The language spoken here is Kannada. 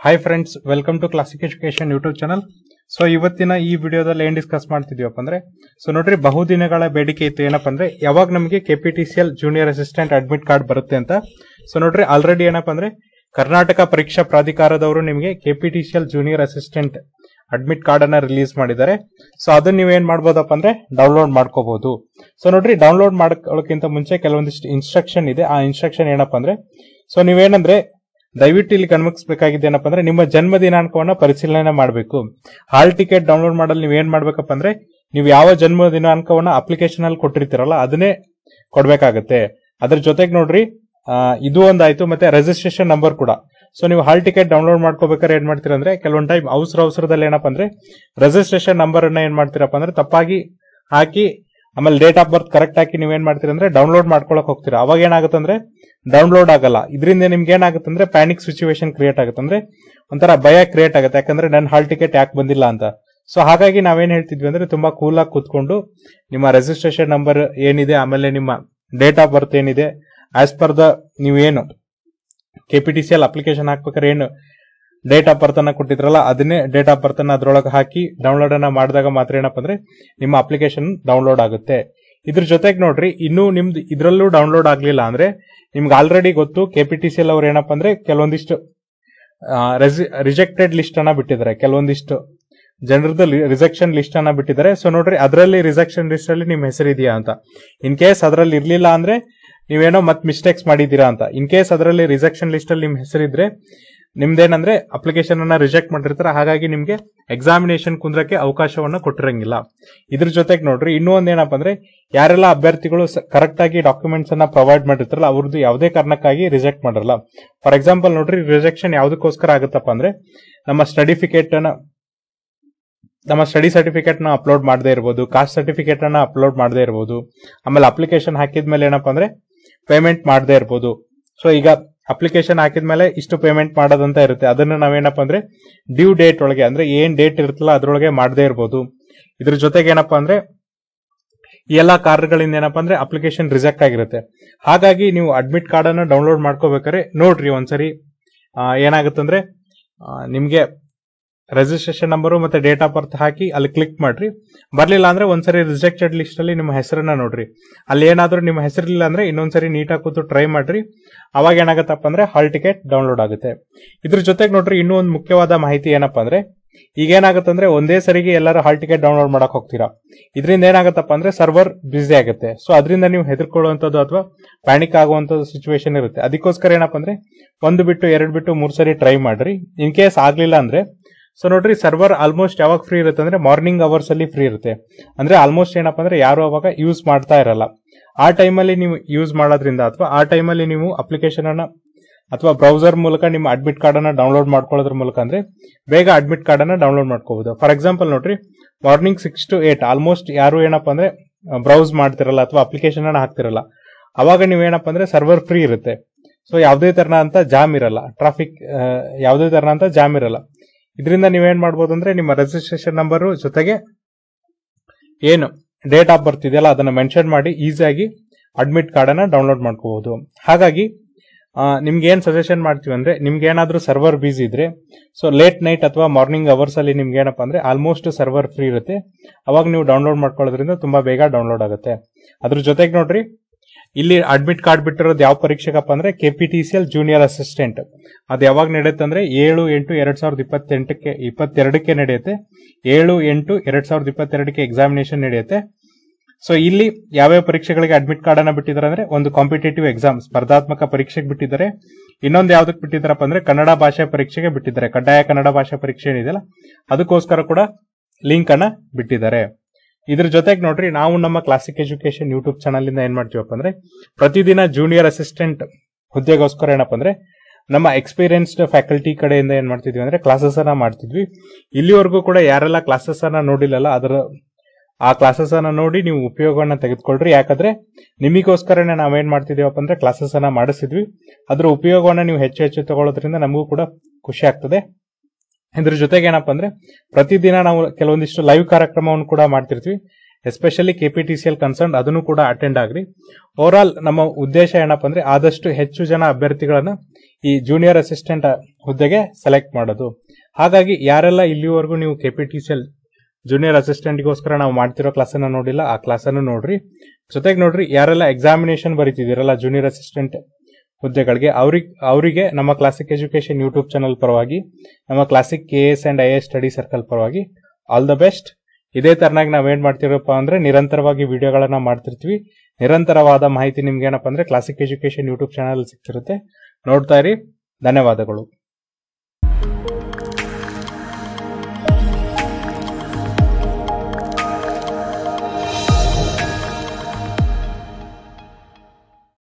hi friends welcome to classic education YouTube channel so ಇವತ್ತಿನ ಈ ವಿಡಿಯೋದಲ್ಲಿ ಏನ್ ಡಿಸ್ಕಸ್ ಮಾಡ್ತಿದೀವಪ್ಪ ಅಂದ್ರೆ ಸೊ ನೋಡ್ರಿ ಬಹುದಿನಗಳ ಬೇಡಿಕೆ ಇತ್ತು ಏನಪ್ಪ ಅಂದ್ರೆ ಯಾವಾಗ ನಮಗೆ KPTCL junior assistant admit card ಬರುತ್ತೆ ಅಂತ ಸೊ ನೋಡ್ರಿ ಆಲ್ರೆಡಿ ಏನಪ್ಪ ಅಂದ್ರೆ ಕರ್ನಾಟಕ ಪರೀಕ್ಷಾ ಪ್ರಾಧಿಕಾರದವರು ನಿಮಗೆ KPTCL junior assistant admit card ಅನ್ನ ರಿಲೀಸ್ ಮಾಡಿದ್ದಾರೆ ಸೊ ಅದನ್ನ ನೀವೇನ್ ಮಾಡ್ಬೋದಪ್ಪ ಅಂದ್ರೆ ಡೌನ್ಲೋಡ್ ಮಾಡ್ಕೋಬಹುದು ಸೊ ನೋಡ್ರಿ ಡೌನ್ಲೋಡ್ ಮಾಡ್ಕೊಳ್ಳೋಕ್ಕಿಂತ ಮುಂಚೆ ಕೆಲವೊಂದಿಷ್ಟು ಇನ್ಸ್ಟ್ರಕ್ಷನ್ ಇದೆ ಆ ಇನ್ಸ್ಟ್ರಕ್ಷನ್ ಏನಪ್ಪ ಅಂದ್ರೆ ಸೊ ನೀವೇನಂದ್ರೆ ದಯವಿಟ್ಟು ಇಲ್ಲಿ ಗಮನಿಸಬೇಕಾಗಿದೆ ಏನಪ್ಪ ಅಂದ್ರೆ ನಿಮ್ಮ ಜನ್ಮ ದಿನಾಂಕವನ್ನ ಪರಿಶೀಲನೆ ಮಾಡಬೇಕು ಹಾಲ್ ಟಿಕೆಟ್ ಡೌನ್ಲೋಡ್ ಮಾಡಲು ನೀವು ಏನ್ ಮಾಡ್ಬೇಕಪ್ಪ ಅಂದ್ರೆ ನೀವು ಯಾವ ಜನ್ಮ ದಿನಾಂಕವನ್ನ ಅಪ್ಲಿಕೇಶನ್ ಅಲ್ಲಿ ಕೊಟ್ಟಿರ್ತೀರಲ್ಲ ಅದನ್ನೇ ಕೊಡ್ಬೇಕಾಗತ್ತೆ ಅದ್ರ ಜೊತೆಗೆ ನೋಡ್ರಿ ಆ, ಇದು ಒಂದಾಯ್ತು ಮತ್ತೆ ರಿಜಿಸ್ಟ್ರೇಷನ್ ನಂಬರ್ ಕೂಡ ಸೊ ನೀವು ಹಾಲ್ ಟಿಕೆಟ್ ಡೌನ್ಲೋಡ್ ಮಾಡ್ಕೋಬೇಕಾದ್ರೆ ಏನ್ ಮಾಡ್ತೀರಾ ಅಂದ್ರೆ ಕೆಲವೊಂದು ಟೈಮ್ ಅವಸರ ಅವಸರದಲ್ಲಿ ಏನಪ್ಪ ಅಂದ್ರೆ ರಿಜಿಸ್ಟ್ರೇಷನ್ ನಂಬರ್ ಅನ್ನ ಏನ್ ಮಾಡ್ತೀರಪ್ಪ ಅಂದ್ರೆ ತಪ್ಪಾಗಿ ಹಾಕಿ ಆಮೇಲೆ ಡೇಟ್ ಆಫ್ ಬರ್ತ್ ಕರೆಕ್ಟ್ ಹಾಕಿ ನೀವೇನ್ ಮಾಡ್ತೀರಾ ಅಂದ್ರೆ ಡೌನ್ಲೋಡ್ ಮಾಡ್ಕೊಳಕ್ ಹೋಗ್ತೀರಾ ಅವಾಗ ಏನಾಗುತ್ತೆ ಅಂದ್ರೆ ಡೌನ್ಲೋಡ್ ಆಗಲ್ಲ ಇದರಿಂದ ನಿಮ್ಗೆ ಏನಾಗುತ್ತೆ ಅಂದ್ರೆ ಪ್ಯಾನಿಕ್ ಸಿಚುವೇಶನ್ ಕ್ರಿಯೇಟ್ ಆಗುತ್ತೆ ಅಂದ್ರೆ ಒಂಥರ ಭಯ ಕ್ರಿಯೇಟ್ ಆಗುತ್ತೆ ಯಾಕಂದ್ರೆ ನನ್ನ ಹಾಲ್ ಟಿಕೆಟ್ ಯಾಕೆ ಬಂದಿಲ್ಲ ಅಂತ ಸೊ ಹಾಗಾಗಿ ನಾವೇನ್ ಹೇಳ್ತಿದ್ವಿ ಅಂದ್ರೆ ತುಂಬಾ ಕೂಲ್ ಆಗಿ ಕೂತ್ಕೊಂಡು ನಿಮ್ಮ ರಿಜಿಸ್ಟ್ರೇಷನ್ ನಂಬರ್ ಏನಿದೆ ಆಮೇಲೆ ನಿಮ್ಮ ಡೇಟ್ ಆಫ್ ಬರ್ತ್ ಏನಿದೆ ಆಸ್ ಪರ್ ದ ನೀವೇನು K P T C L application ಹಾಕ್ಬೇಕಾದ್ರೆ ಏನು ಡೇಟ್ ಆಫ್ ಬರ್ತ್ ಅನ್ನ ಕೊಟ್ಟಿದ್ರಲ್ಲ ಅದನ್ನೇ ಡೇಟ್ ಆಫ್ ಬರ್ತ್ ಅನ್ನ ಅದ್ರೊಳಗೆ ಹಾಕಿ ಡೌನ್ಲೋಡ್ ಅನ್ನ ಮಾಡಿದಾಗ ಮಾತ್ರ ಏನಪ್ಪ ಅಂದ್ರೆ ನಿಮ್ಮ ಅಪ್ಲಿಕೇಶನ್ ಡೌನ್ಲೋಡ್ ಆಗುತ್ತೆ ಇದ್ರ ಜೊತೆಗೆ ನೋಡ್ರಿ ಇನ್ನೂ ನಿಮ್ದು ಇದ್ರಲ್ಲೂ ಡೌನ್ಲೋಡ್ ಆಗ್ಲಿಲ್ಲ ಅಂದ್ರೆ ನಿಮ್ಗೆ ಆಲ್ರೆಡಿ ಗೊತ್ತು K P T C L ಅವ್ರು ಏನಪ್ಪ ಅಂದ್ರೆ ಕೆಲವೊಂದಿಷ್ಟು ರಿಜೆಕ್ಟೆಡ್ ಲಿಸ್ಟ್ ಅನ್ನ ಬಿಟ್ಟಿದ್ದಾರೆ ಕೆಲವೊಂದಿಷ್ಟು ಜನರದ್ದು ರಿಜೆಕ್ಷನ್ ಲಿಸ್ಟ್ ಅನ್ನ ಬಿಟ್ಟಿದ್ದಾರೆ ಸೊ ನೋಡ್ರಿ ಅದರಲ್ಲಿ ರಿಜೆಕ್ಷನ್ ಲಿಸ್ಟ್ ಅಲ್ಲಿ ನಿಮ್ ಹೆಸರು ಇದೆಯಾ ಅಂತ ಇನ್ ಕೇಸ್ ಅದರಲ್ಲಿ ಇರ್ಲಿಲ್ಲ ಅಂದ್ರೆ ನೀವೇನೋ ಮತ್ ಮಿಸ್ಟೇಕ್ಸ್ ಮಾಡಿದೀರಾ ಅಂತ ಇನ್ ಕೇಸ್ ಅದರಲ್ಲಿ ರಿಜೆಕ್ಷನ್ ಲಿಸ್ಟ್ ಅಲ್ಲಿ ನಿಮ್ ಹೆಸರಿದ್ರೆ ನಿಮ್ದೇನಂದ್ರೆ ಅಪ್ಲಿಕೇಶನ್ ಅನ್ನ ರಿಜೆಕ್ಟ್ ಮಾಡಿರ್ತಾರೆ ಹಾಗಾಗಿ ನಿಮ್ಗೆ ಎಕ್ಸಾಮಿನೇಷನ್ ಕುಂದ್ರಕ್ಕೆ ಅವಕಾಶವನ್ನ ಕೊಟ್ಟಿರಂಗಿಲ್ಲ ಇದ್ರ ಜೊತೆಗೆ ನೋಡ್ರಿ ಇನ್ನೂ ಒಂದ್ ಏನಪ್ಪ ಅಂದ್ರೆ ಯಾರೆಲ್ಲ ಅಭ್ಯರ್ಥಿಗಳು ಕರೆಕ್ಟ್ ಆಗಿ ಡಾಕ್ಯುಮೆಂಟ್ಸ್ ಅನ್ನ ಪ್ರೊವೈಡ್ ಮಾಡಿರ್ತಾರಲ್ಲ ಅವ್ರದ್ದು ಯಾವುದೇ ಕಾರಣಕ್ಕಾಗಿ ರಿಜೆಕ್ಟ್ ಮಾಡಿರಲ್ಲ ಫಾರ್ ಎಕ್ಸಾಂಪಲ್ ನೋಡ್ರಿ ರಿಜೆಕ್ಷನ್ ಯಾವ್ದಕ್ಕೋಸ್ಕರ ಆಗುತ್ತಪ್ಪ ಅಂದ್ರೆ ನಮ್ಮ ಸ್ಟಡಿಫಿಕೇಟ್ ಅನ್ನ ನಮ್ಮ ಸ್ಟಡಿ ಸರ್ಟಿಫಿಕೇಟ್ ನ ಅಪ್ಲೋಡ್ ಮಾಡದೇ ಇರಬಹುದು ಕಾಸ್ಟ್ ಸರ್ಟಿಫಿಕೇಟ್ ಅನ್ನ ಅಪ್ಲೋಡ್ ಮಾಡದೇ ಇರಬಹುದು ಆಮೇಲೆ ಅಪ್ಲಿಕೇಶನ್ ಹಾಕಿದ್ಮೇಲೆ ಏನಪ್ಪ ಅಂದ್ರೆ ಪೇಮೆಂಟ್ ಮಾಡದೇ ಇರಬಹುದು ಸೊ ಈಗ ಅಪ್ಲಿಕೇಶನ್ ಹಾಕಿದ್ಮೇಲೆ ಇಷ್ಟು ಪೇಮೆಂಟ್ ಮಾಡೋದಂತ ಇರುತ್ತೆ ಅದನ್ನ ನಾವೇನಪ್ಪ ಅಂದ್ರೆ ಡ್ಯೂ ಡೇಟ್ ಒಳಗೆ ಅಂದ್ರೆ ಏನ್ ಡೇಟ್ ಇರುತ್ತಲ್ಲ ಅದ್ರೊಳಗೆ ಮಾಡದೇ ಇರಬಹುದು ಇದ್ರ ಜೊತೆಗೆ ಏನಪ್ಪಾ ಅಂದ್ರೆ ಈ ಎಲ್ಲಾ ಕಾರ್ಡ್ಗಳಿಂದ ಏನಪ್ಪಾ ಅಂದ್ರೆ ಅಪ್ಲಿಕೇಶನ್ ರಿಜೆಕ್ಟ್ ಆಗಿರುತ್ತೆ ಹಾಗಾಗಿ ನೀವು ಅಡ್ಮಿಟ್ ಕಾರ್ಡ್ ಅನ್ನ ಡೌನ್ಲೋಡ್ ಮಾಡ್ಕೋಬೇಕಾದ್ರೆ ನೋಡ್ರಿ ಒಂದ್ಸರಿ ಆ, ಏನಾಗುತ್ತಂದ್ರೆ ಆ, ನಿಮ್ಗೆ ರಿಜಿಸ್ಟ್ರೇಷನ್ ನಂಬರು ಮತ್ತೆ ಡೇಟ್ ಆಫ್ ಬರ್ತ್ ಹಾಕಿ ಅಲ್ಲಿ ಕ್ಲಿಕ್ ಮಾಡ್ರಿ ಬರ್ಲಿಲ್ಲ ಅಂದ್ರೆ ಒಂದ್ಸರಿ ರಿಜೆಕ್ಟೆಡ್ ಲಿಸ್ಟ್ ಅಲ್ಲಿ ನಿಮ್ಮ ಹೆಸರನ್ನ ನೋಡ್ರಿ ಅಲ್ಲಿ ಏನಾದ್ರೂ ನಿಮ್ಮ ಹೆಸರಿಲ್ಲ ಅಂದ್ರೆ ಇನ್ನೊಂದ್ಸರಿ ನೀಟಾಗಿ ಕೂತು ಟ್ರೈ ಮಾಡ್ರಿ ಅವಾಗ ಏನಾಗತ್ತಪ್ಪ ಅಂದ್ರೆ ಹಾಲ್ ಟಿಕೆಟ್ ಡೌನ್ಲೋಡ್ ಆಗುತ್ತೆ ಇದ್ರ ಜೊತೆಗೆ ನೋಡ್ರಿ ಇನ್ನೂ ಒಂದು ಮುಖ್ಯವಾದ ಮಾಹಿತಿ ಏನಪ್ಪಾ ಅಂದ್ರೆ ಈಗ ಏನಾಗುತ್ತೆ ಅಂದ್ರೆ ಒಂದೇ ಸರಿಗೆ ಎಲ್ಲರೂ ಹಾಲ್ ಟಿಕೆಟ್ ಡೌನ್ಲೋಡ್ ಮಾಡಕ್ ಹೋಗ್ತೀರಾ ಇದರಿಂದ ಏನಾಗತ್ತಪ್ಪ ಅಂದ್ರೆ ಸರ್ವರ್ ಬಿಸಿ ಆಗುತ್ತೆ ಸೊ ಅದರಿಂದ ನೀವು ಹೆದರ್ಕೊಳ್ಳುವಂಥದ್ದು ಅಥವಾ ಪ್ಯಾನಿಕ್ ಆಗುವಂತ ಸಿಚುವೇಶನ್ ಇರುತ್ತೆ ಅದಕ್ಕೋಸ್ಕರ ಏನಪ್ಪಾ ಅಂದ್ರೆ ಒಂದು ಬಿಟ್ಟು ಎರಡು ಬಿಟ್ಟು ಮೂರ್ ಸರಿ ಟ್ರೈ ಮಾಡ್ರಿ ಇನ್ ಕೇಸ್ ಆಗ್ಲಿಲ್ಲ ಅಂದ್ರೆ ಸೊ ನೋಡ್ರಿ ಸರ್ವರ್ ಆಲ್ಮೋಸ್ಟ್ ಯಾವಾಗ ಫ್ರೀ ಇರುತ್ತೆ ಅಂದ್ರೆ ಮಾರ್ನಿಂಗ್ ಅವರ್ಸ್ ಅಲ್ಲಿ ಫ್ರೀ ಇರುತ್ತೆ ಅಂದ್ರೆ ಆಲ್ಮೋಸ್ಟ್ ಏನಪ್ಪಾ ಅಂದ್ರೆ ಯಾರು ಅವಾಗ ಯೂಸ್ ಮಾಡ್ತಾ ಇರಲ್ಲ ಆ ಟೈಮಲ್ಲಿ ನೀವು ಯೂಸ್ ಮಾಡೋದ್ರಿಂದ ಅಥವಾ ಆ ಟೈಮಲ್ಲಿ ನೀವು ಅಪ್ಲಿಕೇಶನ್ ಅನ್ನ ಅಥವಾ ಬ್ರೌಸರ್ ಮೂಲಕ ನಿಮ್ಮ ಅಡ್ಮಿಟ್ ಕಾರ್ಡ್ ಅನ್ನ ಡೌನ್ಲೋಡ್ ಮಾಡ್ಕೊಳ್ಳೋದ್ರ ಮೂಲಕ ಅಂದ್ರೆ ಬೇಗ ಅಡ್ಮಿಟ್ ಕಾರ್ಡ್ ಅನ್ನ ಡೌನ್ಲೋಡ್ ಮಾಡ್ಕೋಬಹುದು ಫಾರ್ ಎಕ್ಸಾಂಪಲ್ ನೋಡ್ರಿ morning six to eight almost ಯಾರು ಏನಪ್ಪಾ ಅಂದ್ರೆ ಬ್ರೌಸ್ ಮಾಡ್ತಿರಲ್ಲ ಅಥವಾ ಅಪ್ಲಿಕೇಶನ್ ಅನ್ನ ಹಾಕ್ತಿರಲ್ಲ ಅವಾಗ ನೀವು ಏನಪ್ಪಾ ಅಂದ್ರೆ ಸರ್ವರ್ ಫ್ರೀ ಇರುತ್ತೆ ಸೊ ಯಾವುದೇ ತರನ ಅಂತ ಜಾಮ್ ಇರಲ್ಲ ಟ್ರಾಫಿಕ್ ಯಾವುದೇ ತರನ ಅಂತ ಜಾಮ್ ಇರಲ್ಲ ಇದರಿಂದ ನೀವೇನ್ ಮಾಡ್ಬೋದು ಅಂದ್ರೆ ನಿಮ್ಮ ರಿಜಿಸ್ಟ್ರೇಷನ್ ನಂಬರ್ ಜೊತೆಗೆ ಏನು ಡೇಟ್ ಆಫ್ ಬರ್ತ್ ಇದೆಯಲ್ಲ ಅದನ್ನ ಮೆನ್ಷನ್ ಮಾಡಿ ಈಸಿಯಾಗಿ ಅಡ್ಮಿಟ್ ಕಾರ್ಡ್ ಅನ್ನ ಡೌನ್ಲೋಡ್ ಮಾಡ್ಕೋಬಹುದು ಹಾಗಾಗಿ ಆ, ನಿಮ್ಗೆ ಏನ್ ಸಜೆಷನ್ ಮಾಡ್ತೀವಿ ಅಂದ್ರೆ ನಿಮ್ಗೆ ಏನಾದ್ರೂ ಸರ್ವರ್ ಬಿಸಿ ಇದ್ರೆ ಸೊ ಲೇಟ್ ನೈಟ್ ಅಥವಾ ಮಾರ್ನಿಂಗ್ ಅವರ್ಸ್ ಅಲ್ಲಿ ನಿಮ್ಗೆ ಏನಪ್ಪಾ ಅಂದ್ರೆ ಆಲ್ಮೋಸ್ಟ್ ಸರ್ವರ್ ಫ್ರೀ ಇರುತ್ತೆ ಅವಾಗ ನೀವು ಡೌನ್ಲೋಡ್ ಮಾಡ್ಕೊಳ್ಳೋದ್ರಿಂದ ತುಂಬಾ ಬೇಗ ಡೌನ್ಲೋಡ್ ಆಗುತ್ತೆ ಅದ್ರ ಜೊತೆಗೆ ನೋಡ್ರಿ ಇಲ್ಲಿ ಅಡ್ಮಿಟ್ ಕಾರ್ಡ್ ಬಿಟ್ಟಿರೋದು ಯಾವ ಪರೀಕ್ಷೆಗಪ್ಪ ಅಂದ್ರೆ ಕೆಪಿಟಿಸಿಎಲ್ ಜೂನಿಯರ್ ಅಸಿಸ್ಟೆಂಟ್ ಅದು ಯಾವಾಗ ನಡೆಯುತ್ತೆ ಅಂದ್ರೆ ಏಳು ಎಂಟು ಎರಡ್ ಸಾವಿರದ ಇಪ್ಪತ್ತೆಂಟಕ್ಕೆ ಇಪ್ಪತ್ತೆರಡಕ್ಕೆ ನಡೆಯುತ್ತೆ ಏಳು ಎಂಟು ಎರಡ್ ಸಾವಿರದ ಇಪ್ಪತ್ತೆರಡಕ್ಕೆ ಎಕ್ಸಾಮಿನೇಷನ್ ನಡೆಯುತ್ತೆ ಸೊ ಇಲ್ಲಿ ಯಾವ್ಯಾವ ಪರೀಕ್ಷೆಗಳಿಗೆ ಅಡ್ಮಿಟ್ ಕಾರ್ಡ್ ಅನ್ನ ಬಿಟ್ಟಿದ್ದಾರೆ ಅಂದ್ರೆ ಒಂದು ಕಾಂಪಿಟೇಟಿವ್ ಎಕ್ಸಾಮ್ ಸ್ಪರ್ಧಾತ್ಮಕ ಪರೀಕ್ಷೆಗೆ ಬಿಟ್ಟಿದ್ದಾರೆ ಇನ್ನೊಂದು ಯಾವ್ದಕ್ಕೆ ಬಿಟ್ಟಿದ್ದಾರಪ್ಪ ಅಂದ್ರೆ ಕನ್ನಡ ಭಾಷೆ ಪರೀಕ್ಷೆಗೆ ಬಿಟ್ಟಿದ್ದಾರೆ ಕಡ್ಡಾಯ ಕನ್ನಡ ಭಾಷೆ ಪರೀಕ್ಷೆ ಏನಿದೆಯಲ್ಲ ಅದಕ್ಕೋಸ್ಕರ ಕೂಡ ಲಿಂಕ್ ಅನ್ನ ಬಿಟ್ಟಿದ್ದಾರೆ ಇದ್ರ ಜೊತೆಗೆ ನೋಡ್ರಿ ನಾವು ನಮ್ಮ ಕ್ಲಾಸಿಕ್ ಎಜುಕೇಶನ್ ಯೂಟ್ಯೂಬ್ ಚಾನಲ್ ಇಂದ ಏನ್ ಮಾಡ್ತೀವಪ್ಪ ಅಂದ್ರೆ ಪ್ರತಿದಿನ ಜೂನಿಯರ್ ಅಸಿಸ್ಟೆಂಟ್ ಹುದ್ದೆಗೋಸ್ಕರ ಏನಪ್ಪ ಅಂದ್ರೆ ನಮ್ಮ ಎಕ್ಸ್ಪೀರಿಯನ್ಸ್ಡ್ ಫ್ಯಾಕಲ್ಟಿ ಕಡೆಯಿಂದ ಏನ್ ಮಾಡ್ತಿದ್ವಿ ಅಂದ್ರೆ ಕ್ಲಾಸಸ್ ಅನ್ನ ಮಾಡ್ತಿದ್ವಿ ಇಲ್ಲಿವರೆಗೂ ಕೂಡ ಯಾರೆಲ್ಲ ಕ್ಲಾಸಸ್ ಅನ್ನ ನೋಡಿಲ್ಲಲ್ಲ ಅದರ ಆ ಕ್ಲಾಸಸ್ ಅನ್ನ ನೋಡಿ ನೀವು ಉಪಯೋಗವನ್ನ ತೆಗೆದುಕೊಳ್ರಿ ಯಾಕಂದ್ರೆ ನಿಮಗೋಸ್ಕರನೇ ನಾವೇನ್ ಮಾಡ್ತಿದೀವಪ್ಪ ಅಂದ್ರೆ ಕ್ಲಾಸಸ್ ಅನ್ನ ಮಾಡಿಸಿದ್ವಿ ಅದ್ರ ಉಪಯೋಗವನ್ನ ನೀವು ಹೆಚ್ಚು ಹೆಚ್ಚು ತಗೊಳ್ಳೋದ್ರಿಂದ ನಮಗೂ ಕೂಡ ಖುಷಿ ಆಗ್ತದೆ ಇದ್ರ ಜೊತೆಗೆ ಏನಪ್ಪ ಅಂದ್ರೆ ಪ್ರತಿದಿನ ನಾವು ಕೆಲವೊಂದಿಷ್ಟು ಲೈವ್ ಕಾರ್ಯಕ್ರಮವನ್ನು ಕೂಡ ಮಾಡ್ತಿರ್ತೀವಿ especially K P T C L concern ಅದನ್ನು ಕೂಡ ಅಟೆಂಡ್ ಆಗ್ರಿ ಓವರ್ ಆಲ್ ನಮ್ಮ ಉದ್ದೇಶ ಏನಪ್ಪ ಅಂದ್ರೆ ಆದಷ್ಟು ಹೆಚ್ಚು ಜನ ಅಭ್ಯರ್ಥಿಗಳನ್ನ ಈ ಜೂನಿಯರ್ ಅಸಿಸ್ಟೆಂಟ್ ಹುದ್ದೆಗೆ ಸೆಲೆಕ್ಟ್ ಮಾಡೋದು ಹಾಗಾಗಿ ಯಾರೆಲ್ಲ ಇಲ್ಲಿವರೆಗೂ ನೀವು K P T C L junior ಅಸಿಸ್ಟೆಂಟ್ಗೋಸ್ಕರ ನಾವು ಮಾಡ್ತಿರೋ ಕ್ಲಾಸನ್ನ ನೋಡಿಲ್ಲ ಆ ಕ್ಲಾಸನ್ನು ನೋಡ್ರಿ ಜೊತೆಗೆ ನೋಡ್ರಿ ಯಾರೆಲ್ಲ ಎಕ್ಸಾಮಿನೇಷನ್ ಬರೀತಿದ್ದೀರಲ್ಲ ಜೂನಿಯರ್ ಅಸಿಸ್ಟೆಂಟ್ ಹುದ್ದೆಗಳಿಗೆ ಅವ್ರಿಗೆ ಅವರಿಗೆ ನಮ್ಮ ಕ್ಲಾಸಿಕ್ ಎಜುಕೇಶನ್ ಯೂಟ್ಯೂಬ್ ಚಾನಲ್ ಪರವಾಗಿ ನಮ್ಮ classic K S and I S study circle ಪರವಾಗಿ ಆಲ್ ದ ಬೆಸ್ಟ್ ಇದೇ ತರನಾಗಿ ನಾವೇನ್ ಮಾಡ್ತಿರಪ್ಪ ಅಂದ್ರೆ ನಿರಂತರವಾಗಿ ವಿಡಿಯೋಗಳನ್ನ ಮಾಡ್ತಿರ್ತೀವಿ ನಿರಂತರವಾದ ಮಾಹಿತಿ ನಿಮ್ಗೆ ಏನಪ್ಪ ಅಂದ್ರೆ ಕ್ಲಾಸಿಕ್ ಎಜುಕೇಶನ್ ಯೂಟ್ಯೂಬ್ ಚಾನಲ್ ಸಿಗ್ತಿರುತ್ತೆ ನೋಡ್ತಾ ಇರಿ ಧನ್ಯವಾದಗಳು